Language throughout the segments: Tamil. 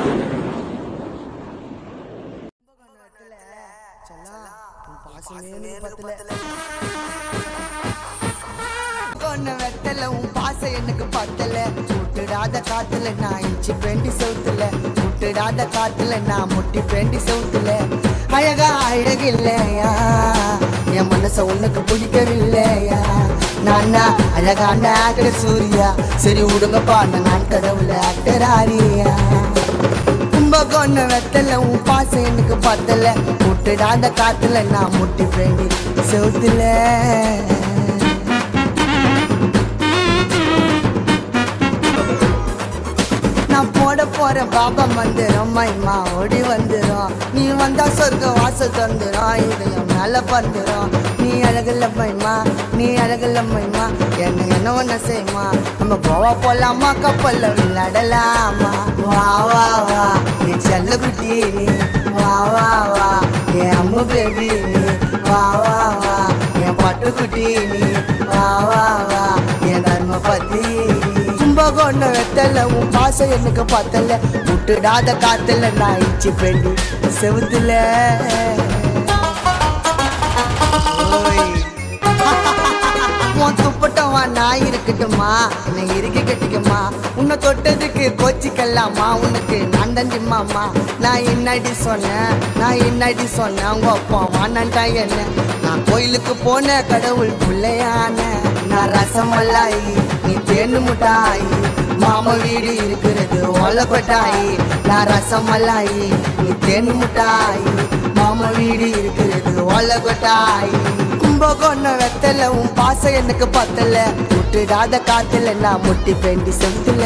கொன்ன வெத்தல உன் பாசம் எனக்கு பத்தல விட்டுடாத காத்துல நான் இஞ்சி பெண்டி சவுத்துல விட்டுடாத காத்துல நான் முட்டி பெண்டி சவுத்துல அழகா அழகில்லையா என் மனச உனக்கு பிடிக்கவில்லையா நானா அழகான ஆக்டர் சூர்யா சரி விடுங்கப்பா நான் கடவுள ஆக்டர் ஆரியா கும்பகோண வெத்தல உன் பாசம் எனக்கு பத்தல விட்டுடாத காத்துல நான் முட்டி பெண்டி செவுத்துல நான் போட போற பாபா மந்திரம் மைமா ஓடி வந்துரும் நீ வந்தா சொர்க்க வாசல் தந்துரும் இதயம் மேல பந்துரும் நீ அழகுல மைமா நீ அழகுல மைமா என்ன என்ன ஒண்ணு செய்யுமா நம்ம கோவா போலாமா கப்பல்ல விளையாடலாமா வா வா வா நீ செல்ல குட்டி நீ வா வா வா என் அம்மு பேபி நீ வா வா வா என் பட்டு குட்டி நீ வா வா வா என் தர்ம பத்தி கும்பகோண வெத்தல உன் பாசம் எனக்கு பத்தல விட்டுடாத காத்துல நான் இச்சி பெண்டி செவுத்துல ஓய். உன் துப்பட்டவா நான் இருக்கட்டுமா என்னை இறுக்கி கட்டிக்குமா உன்னை தொட்டதுக்கு கோச்சிக்கலாமா உனக்கு நான் தண்டிமாமா நான் என்னடி சொன்னேன் நான் என்னடி சொன்னேன் உங்க அப்பா வானண்டா என்ன நான் கோயிலுக்கு போன கடவுள் பிள்ளையான நான் ரசமல்லாயி நீ தேனு முட்டாயி மாமா வீடு இருக்கிறது ஓலப்பட்டாயி நான் ரசமல்லாயி நீ தேனு முட்டாயி மாமா வீடு இருக்கிறது ஓலப்பட்டாயி கும்பகோண வெத்தல உன் பாசம் எனக்கு பத்தல விட்டுடாத காத்துல நான் முட்டி பெண்டி செத்துல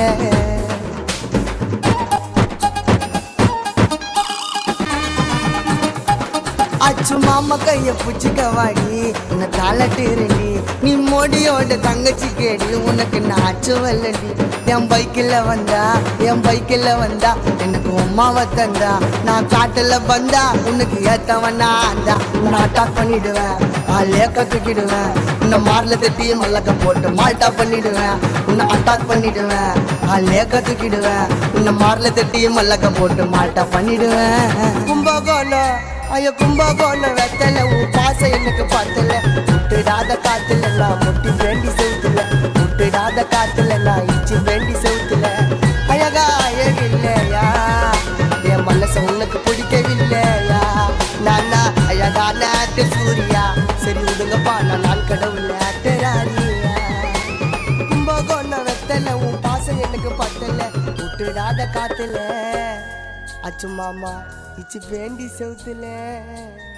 அச்சு மாமா கைய புச்சுக்க வாடி உன்னை தாளட்டுறடி நீ மோடியோட தங்கச்சி கேடி உனக்கு நான் அச்சு வல்லடி என் பைக்கில் வந்தா என் பைக்கில் வந்தா எனக்கு உமாவை தந்தா நான் காட்டுல வந்தா உனக்கு ஏத்தவன் நான் தான் நான் அட்டாக் பண்ணிடுவேன் லேக்க தூக்கிடுவேன் உன்னை மார்ல தட்டி மல்லக்க போட்டு மால்டா பண்ணிடுவேன் உன்னை அட்டாக் பண்ணிடுவேன் லேக்க தூக்கிடுவேன் உன்னை மார்ல தட்டி மல்லக்க போட்டு மால்டா பண்ணிடுவேன் கும்பகோணம் ஐயோ கும்பகோணம் வெத்தல உன் பாசம் எனக்கு பத்தல விட்டுடாத காத்துல நான் முட்டி வேண்டி செவுத்துல விட்டுடாத காத்துல நான் இச்சி வேண்டி செவுத்துல அழகா அழகில்லையா என் மனசு உனக்கு பிடிக்கவில்லையா நானா அழகான ஆக்டர் சூர்யா சரி விடுங்கப்பா நான் நான் கடவுள் ஆக்டர் ஆரியா கும்பகோணம் வெத்தல உன் பாசம் எனக்கு பத்தல விட்டுடாத காத்துல அச்சு மாமா இச்சு வேண்டி செவுத்துல